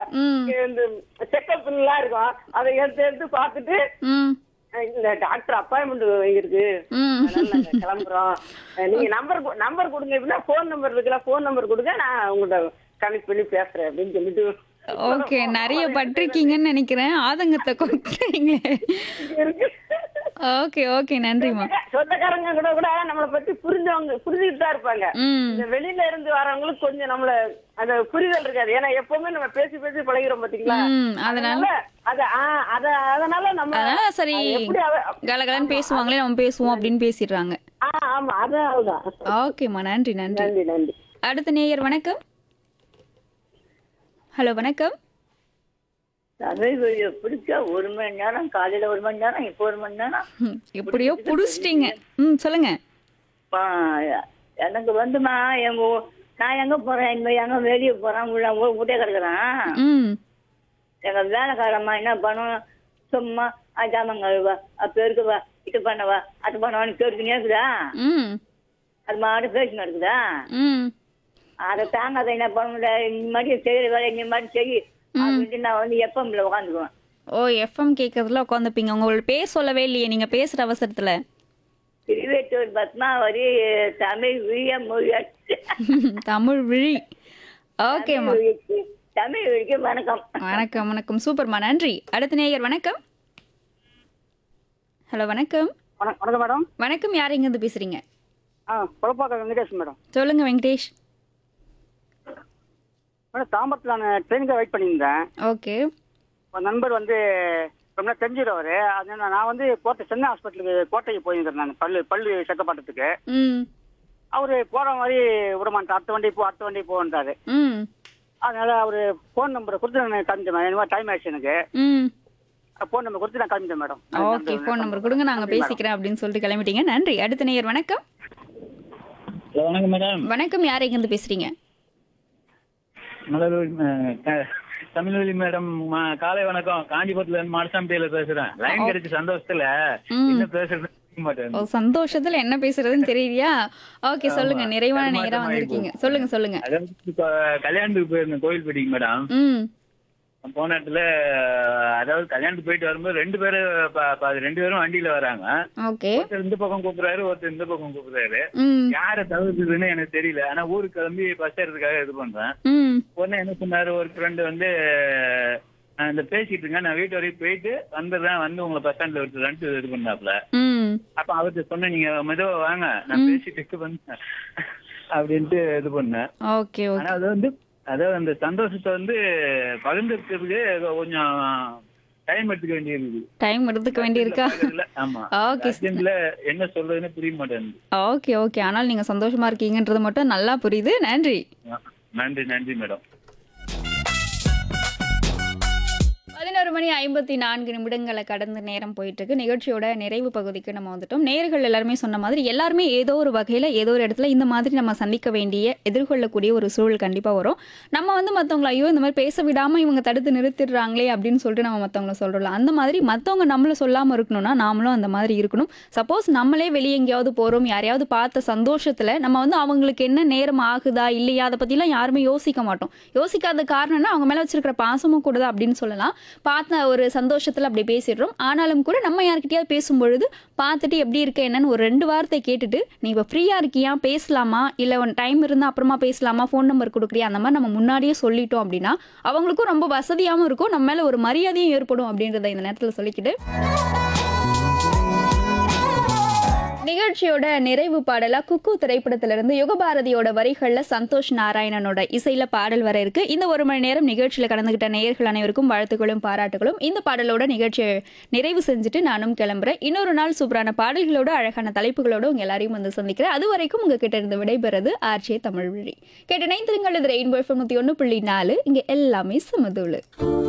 ம் இந்த செக்கப் எல்லாம் இருக்கும் அதை எடுத்து எடுத்து பார்த்துட்டு ம் இந்த டாக்டர் அப்பாயின்மெண்ட் இருக்கு ம் அதனால நாங்க கிளம்புறோம் அஹ் நீங்க நம்பர் நம்பர் கொடுங்க அப்படின்னா ஃபோன் நம்பர் இருக்குல்ல ஃபோன் நம்பர் கொடுங்க நான் உங்கள்கிட்ட கனெக்ட் பண்ணி பேசுறேன் அப்படின்னு சொல்லிட்டு ஓகே நிறைய பட்டிருக்கீங்கன்னு நினைக்கிறேன் ஆதங்கத்தை கொடுக்குறீங்களே இருக்கு ஓகே ஓகே நன்றிம்மா சொந்தக்காரங்க கூட கூட நம்மளை பத்தி புரிஞ்சவங்க புரிஞ்சுக்கிட்டு தான் இருப்பாங்க ம் இந்த வெளியில இருந்து வரவங்களுக்கு கொஞ்சம் நம்மள அந்த புரிதல் இருக்காது ஏன்னா எப்பவுமே நம்ம பேசி பேசி பழகிறோம் பாத்தீங்களா ம் அதனால அத ஆ, அத அதனால நம்ம அதனால சரி அது எப்படி அவ- கலகலன்னு பேசுவாங்களே நம்ம பேசுவோம் அப்படின்னு பேசிடுறாங்க ஆ ஆமா அதான் அதுதான் ஓகேம்மா நன்றி நன்றி நன்றி நன்றி அடுத்த நேயர் வணக்கம் ஹலோ வணக்கம் தமிழ் வழியை பிடிச்சா ஒரு மணி நேரம் காலையில ஒரு மணி நேரம் இப்போ ஒரு மணி நேரம் ம், எப்படியோ புடிச்சிட்டீங்க ம் சொல்லுங்க பா, எனக்கு வந்துமா எங்க ஊ- நான் எங்க போறேன் இந்த எங்க வெளியே போறேன் உள்ள ஊ- வீட்டே கிடக்குறேன் ம் எங்க வேலைக்காரம்மா என்ன பண்ணும் சும்மா ஆ, ஜாமான் கழுவா அப்ப இருக்குவா இது பண்ணவா அது பண்ணவான்னு கேட்டுக்கினே இருக்குதா ம் அது மாடு பேசின்னு இருக்குதா ம் அதை தாங்காத என்ன பண்ண முடியல இந்த மாதிரி செய்யற வேலை இந்த மாதிரி செய் அப்படின்ட்டு நான் வந்து எப்பம்ல உட்காந்துக்குவேன் ஓ எஃப்எம் கேட்கறதுல உட்காந்துப்பீங்க உங்களோட பேர் சொல்லவே இல்லையே நீங்க பேசுற அவசரத்துல திருவேட்டூர் பத்மாவதி தமிழ் விழிய மொழியாச்சு தமிழ் விழி ஓகேம்மா தமிழ் விழிக்கு வணக்கம் வணக்கம் வணக்கம் சூப்பர்மா நன்றி அடுத்த நேயர் வணக்கம் ஹலோ வணக்கம் வணக்கம் வணக்கம் மேடம் வணக்கம் யார் இருந்து பேசுறீங்க ஆ குழப்பாக்க வெங்கடேஷ் மேடம் சொல்லுங்க வெங்கடேஷ் மேடம் தாம்பரத்தில் நான் ட்ரெயினுக்கு வெயிட் பண்ணியிருந்தேன் ஓகே ஒரு நண்பர் வந்து ரொம்ப தெரிஞ்சிருவாரு அதனால நான் வந்து கோட்டை சென்னை ஹாஸ்பிட்டலுக்கு கோட்டைக்கு போயிருந்தேன் நான் பல்லு பல்லு செக்கப் பண்ணுறதுக்கு ம் அவரு போற மாதிரி விடமாட்டார் அடுத்த வண்டி போ அடுத்த வண்டி போன்றாரு ம் அதனால அவரு ஃபோன் நம்பரை கொடுத்து நான் கிளம்பிட்டேன் மேடம் இந்த மாதிரி டைம் ஆயிடுச்சு எனக்கு ம் ஃபோன் நம்பர் கொடுத்து நான் கிளம்பிட்டேன் மேடம் ஓகே ஃபோன் நம்பர் கொடுங்க நாங்க பேசிக்கிறேன் அப்படின்னு சொல்லிட்டு கிளம்பிட்டீங்க நன்றி அடுத்த நேயர் வணக்கம் ஹலோ வணக்கம் மேடம் வணக்கம் யார் இருந்து பேசுறீங்க மலர்வழி தமிழ்வழி மேடம் ம- காலை வணக்கம் காஞ்சிபுரத்துல இருந்து மாடசாம்பியில பேசுறேன் லைன் கிடைச்ச சந்தோஷத்துல ம். என்ன பேசுறது தெரிய மாட்டேன் ஓ சந்தோஷத்துல என்ன பேசுறதுன்னு தெரியலையா ஓகே சொல்லுங்க நிறைவான நேரம் தடுமாற்றமாயி வந்திருக்கீங்க சொல்லுங்க சொல்லுங்க அதாவது இப்ப கல்யாணத்துக்கு போயிருந்தேன் கோயில்பட்டிக்கு மேடம் ம் போன இடத்துல அதாவது கல்யாணத்துக்கு போயிட்டு வரும்போது ரெண்டு பேரும் ப- ப- ரெண்டு பேரும் வண்டியில வராங்க ஓகே ஒருத்தர் இந்த பக்கம் கூப்பிடுறாரு ஒருத்தர் இந்த பக்கம் கூப்பிடுறாரு ம் யாரை தவிர்த்துதுன்னு எனக்கு தெரியல ஆனா ஊருக்கு கிளம்பி பஸ் ஏறதுக்காக இது பண்றேன் ம் உடனே என்ன சொன்னாரு ஒரு ஃப்ரெண்டு வந்து நான் இந்த பேசிட்டு இருக்கேன் நான் வீட்டு வரைக்கும் போயிட்டு வந்துடுறேன் வந்து உங்களை பஸ் ஸ்டாண்ட்ல விட்டுறேன்ட்டு இது பண்ணாப்ல ம் அப்ப அவர்கிட்ட சொன்னேன் நீங்க மெதுவா வாங்க நான் பேசிட்டு பண்ணேன் அப்படின்ட்டு இது பண்ணேன் ஓகே ஓகே ஆனா அது வந்து அதாவது அந்த சந்தோஷத்தை வந்து பகிர்ந்துக்கிறதுக்கு கொஞ்சம் டைம் எடுத்துக்க வேண்டியிருக்கு டைம் எடுத்துக்க வேண்டியிருக்கா பக்கத்துல, ஆமா ஓகே அர்ஜென்ட்ல என்ன சொல்றதுன்னு புரிய மாட்டேங்குது ஓகே ஓகே ஆனால் நீங்க சந்தோஷமா இருக்கீங்கன்றது மட்டும் நல்லா புரியுது நன்றி நன்றி நன்றி மேடம் பதினோரு மணி ஐம்பத்தி நான்கு நிமிடங்களை கடந்த நேரம் போயிட்டு இருக்கு நிகழ்ச்சியோட நிறைவு பகுதிக்கு நம்ம வந்துட்டோம் நேர்கள் எல்லாருமே சொன்ன மாதிரி எல்லாருமே ஏதோ ஒரு வகையில் ஏதோ ஒரு இடத்துல இந்த மாதிரி நம்ம சந்திக்க வேண்டிய எதிர்கொள்ளக்கூடிய ஒரு சூழல் கண்டிப்பாக வரும் நம்ம வந்து மற்றவங்கள ஐயோ இந்த மாதிரி பேச விடாமல் இவங்க தடுத்து நிறுத்திடுறாங்களே அப்படின்னு சொல்லிட்டு நம்ம மற்றவங்கள சொல்கிறோம் அந்த மாதிரி மற்றவங்க நம்மள சொல்லாமல் இருக்கணும்னா நாமளும் அந்த மாதிரி இருக்கணும் சப்போஸ் நம்மளே வெளியே எங்கேயாவது போகிறோம் யாரையாவது பார்த்த சந்தோஷத்தில் நம்ம வந்து அவங்களுக்கு என்ன நேரம் ஆகுதா இல்லையா அதை பற்றிலாம் யாருமே யோசிக்க மாட்டோம் யோசிக்காத காரணம்னா அவங்க மேலே வச்சிருக்கிற பாசமும் கூட தான் அப்படின்னு சொல்லலாம் பார்த்த ஒரு சந்தோஷத்தில் அப்படி பேசிடுறோம் ஆனாலும் கூட நம்ம யார்கிட்டயாவது பேசும்பொழுது பார்த்துட்டு எப்படி இருக்க என்னன்னு ஒரு ரெண்டு வார்த்தை கேட்டுட்டு நீ இப்போ ஃப்ரீயாக இருக்கியா பேசலாமா இல்லை உன் டைம் இருந்தால் அப்புறமா பேசலாமா ஃபோன் நம்பர் கொடுக்குறியா அந்த மாதிரி நம்ம முன்னாடியே சொல்லிட்டோம் அப்படின்னா அவங்களுக்கும் ரொம்ப வசதியாகவும் இருக்கும் நம்ம மேலே ஒரு மரியாதையும் ஏற்படும் அப்படின்றத இந்த நேரத்தில் சொல்லிக்கிட்டு நிகழ்ச்சியோட நிறைவு பாடலா குக்கு திரைப்படத்திலிருந்து யுகபாரதியோட வரிகள்ல சந்தோஷ் நாராயணனோட இசையில பாடல் வர இருக்கு இந்த ஒரு மணி நேரம் நிகழ்ச்சியில கலந்துகிட்ட நேயர்கள் அனைவருக்கும் வாழ்த்துக்களும் பாராட்டுகளும் இந்த பாடலோட நிகழ்ச்சியை நிறைவு செஞ்சுட்டு நானும் கிளம்புறேன் இன்னொரு நாள் சூப்பரான பாடல்களோட அழகான தலைப்புகளோட உங்க எல்லாரையும் வந்து சந்திக்கிறேன் அது வரைக்கும் உங்ககிட்ட இருந்து விடைபெறது ஆர்ஜே தமிழ் வழி கேட்ட நைந்திருங்கள் இது ரெயின்போ எஃப்எம் நூத்தி ஒன்று புள்ளி நாலு இங்க எல்லாமே சமதூளு